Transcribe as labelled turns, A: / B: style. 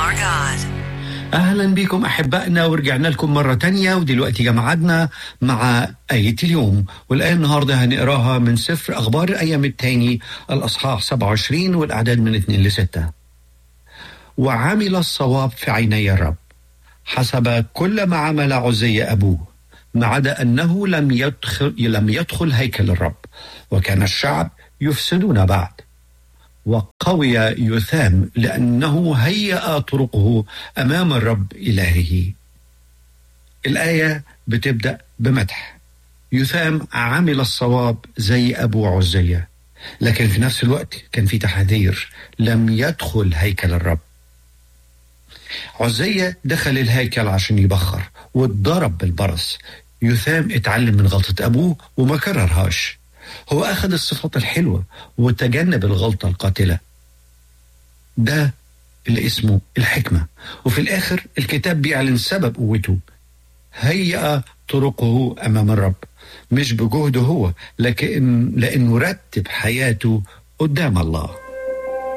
A: our God.
B: أهلا بكم أحبائنا ورجعنا لكم مرة تانية ودلوقتي جمعتنا مع آية اليوم والآية النهاردة هنقراها من سفر أخبار الأيام التاني الأصحاح 27 والأعداد من 2 ل 6 وعمل الصواب في عيني الرب حسب كل ما عمل عزي أبوه ما عدا أنه لم يدخل, لم يدخل هيكل الرب وكان الشعب يفسدون بعد وقوي يثام لأنه هيأ طرقه أمام الرب إلهه الآية بتبدأ بمدح يثام عمل الصواب زي أبو عزية لكن في نفس الوقت كان في تحذير لم يدخل هيكل الرب عزية دخل الهيكل عشان يبخر واتضرب بالبرص يثام اتعلم من غلطة أبوه وما كررهاش هو أخذ الصفات الحلوة وتجنب الغلطة القاتلة ده اللي اسمه الحكمة وفي الآخر الكتاب بيعلن سبب قوته هيأ طرقه أمام الرب مش بجهده هو لكن لأنه رتب حياته قدام الله